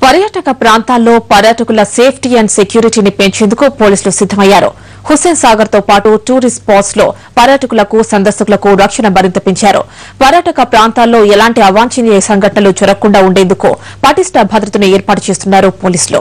పర్యాటక ప్రాంతాల్లో పర్యాటకుల సేఫ్టీ అండ్ సెక్యూరిటీని పెంచేందుకు పోలీసులు సిద్దమయ్యారు హుస్సేన్ సాగర్ తో పాటు టూరిస్ట్ స్పాట్స్ లో పర్యాటకులకు సందర్శకులకు రక్షణ మరింత పెంచారు పర్యాటక ప్రాంతాల్లో ఎలాంటి అవాంఛనీయ సంఘటనలు జరగకుండా ఉండేందుకు పటిష్ట భద్రతను ఏర్పాటు చేస్తున్నారు పోలీసులు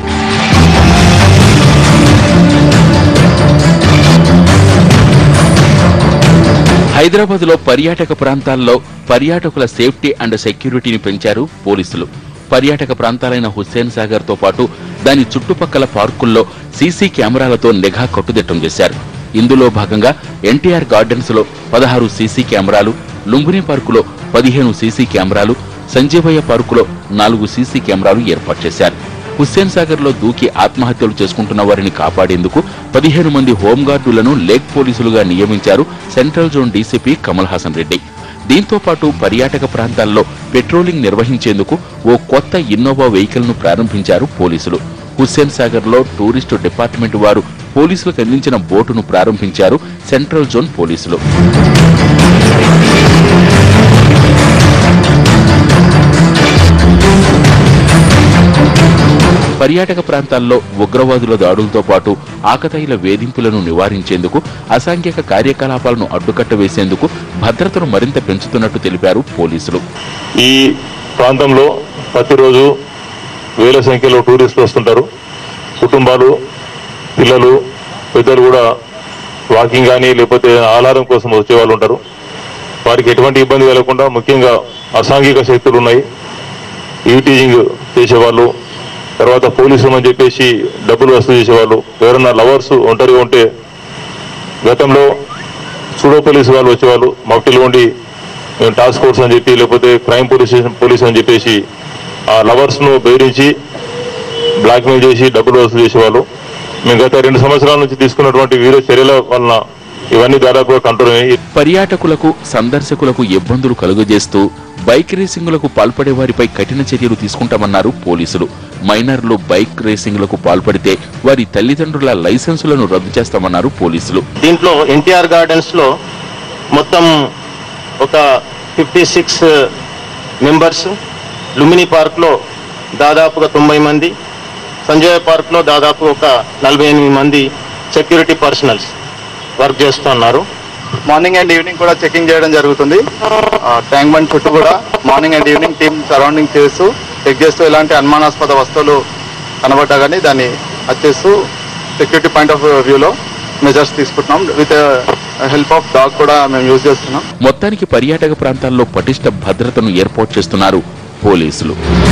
హైదరాబాద్ లో పర్యాటక ప్రాంతాల్లో పర్యాటకుల సేఫ్టీ అండ్ సెక్యూరిటీని పెంచారు పోలీసులు పర్యాటక ప్రాంతాలైన హుస్సేన్ సాగర్ తో పాటు దాని చుట్టుపక్కల పార్కుల్లో సీసీ కెమెరాలతో నిఘా కట్టుదిట్టం చేశారు ఇందులో భాగంగా ఎన్టీఆర్ గార్డెన్స్ లో పదహారు సీసీ కెమెరాలు లుంబిని పార్కులో పదిహేను సీసీ కెమెరాలు సంజీవయ్య పార్కులో నాలుగు సీసీ కెమెరాలు ఏర్పాటు చేశారు హుస్సేన్ సాగర్ లో దూకి ఆత్మహత్యలు చేసుకుంటున్న వారిని కాపాడేందుకు పదిహేను మంది హోంగార్డులను లేక్ పోలీసులుగా నియమించారు central zone DCP Kamal Haasan Reddy దీంతో పాటు పర్యాటక ప్రాంతాల్లో పెట్రోలింగ్ నిర్వహించేందుకు ఓ కొత్త ఇన్నోవా వెహికల్ ను ప్రారంభించారు పోలీసులు హుస్సేన్ సాగర్ లో టూరిస్టు డిపార్ట్మెంట్ వారు పోలీసులకు అందించిన బోటును ప్రారంభించారు సెంట్రల్ జోన్ పోలీసులు పర్యాటక ప్రాంతాల్లో ఉగ్రవాదుల దాడులతో పాటు ఆకతాయిల వేధింపులను నివారించేందుకు అసాంఘిక కార్యకలాపాలను అడ్డుకట్ట వేసేందుకు భద్రతను మరింత పెంచుతున్నట్టు తెలిపారు పోలీసులు ఈ ప్రాంతంలో ప్రతిరోజు వేల సంఖ్యలో టూరిస్టులు వస్తుంటారు కుటుంబాలు పిల్లలు పెద్దలు కూడా వాకింగ్ కానీ లేకపోతే ఆహారం కోసం వచ్చే వాళ్ళు ఉంటారు వారికి ఎటువంటి ఇబ్బంది కలగకుండా ముఖ్యంగా అసాంఘిక శక్తులు ఉన్నాయి ఈటీజింగ్ చేసేవాళ్ళు తర్వాత పోలీసులు అని చెప్పేసి డబ్బులు వసూలు చేసేవాళ్ళు ఎవరైనా లవర్స్ ఒంటరిగా ఉంటే గతంలో సూడో పోలీసు వాళ్ళు వచ్చేవాళ్ళు మఫ్టీలో ఉండి మేము టాస్క్ ఫోర్స్ అని చెప్పి లేకపోతే క్రైమ్ పోలీస్ స్టేషన్ పోలీస్ అని చెప్పేసి ఆ లవర్స్ ను బెదిరించి బ్లాక్మెయిల్ చేసి డబ్బులు వసూలు చేసేవాళ్ళు మేము గత రెండు సంవత్సరాల నుంచి తీసుకున్నటువంటి వీర చర్యల వలన ఇవన్నీ దాదాపుగా కంట్రోల్ అయ్యాయి పర్యాటకులకు సందర్శకులకు ఇబ్బందులు కలుగజేస్తూ బైక్ రేసింగులకు పాల్పడే వారిపై కఠిన చర్యలు తీసుకుంటామన్నారు పోలీసులు మైనర్లు బైక్ రేసింగులకు పాల్పడితే వారి తల్లిదండ్రుల లైసెన్సులను రద్దు చేస్తామన్నారు పోలీసులు దీంట్లో ఎన్టీఆర్ గార్డెన్స్ లో మొత్తం ఒక fifty six members Lumbini park లో దాదాపుగా తొంభై మంది సంజయ్ పార్క్ లో దాదాపు ఒక నలభై ఎనిమిది మంది సెక్యూరిటీ పర్సనల్స్ వర్క్ చేస్తున్నారు మార్నింగ్ అండ్ ఈవినింగ్ కూడా చెకింగ్ చేయడం జరుగుతుంది ఆ, ట్యాంక్ బండ్ చుట్టూ కూడా morning and evening team surrounding చేస్తూ చెక్ చేస్తూ ఎలాంటి అనుమానాస్పద వస్తువులు కనబడ్డా కానీ దాన్ని వచ్చేస్తూ సెక్యూరిటీ పాయింట్ ఆఫ్ వ్యూలో మెజర్స్ తీసుకుంటున్నాం విత్ హెల్ప్ ఆఫ్ డాగ్ కూడా మేము యూజ్ చేస్తున్నాం మొత్తానికి పర్యాటక ప్రాంతాల్లో పటిష్ట భద్రతను ఏర్పాటు చేస్తున్నారు పోలీసులు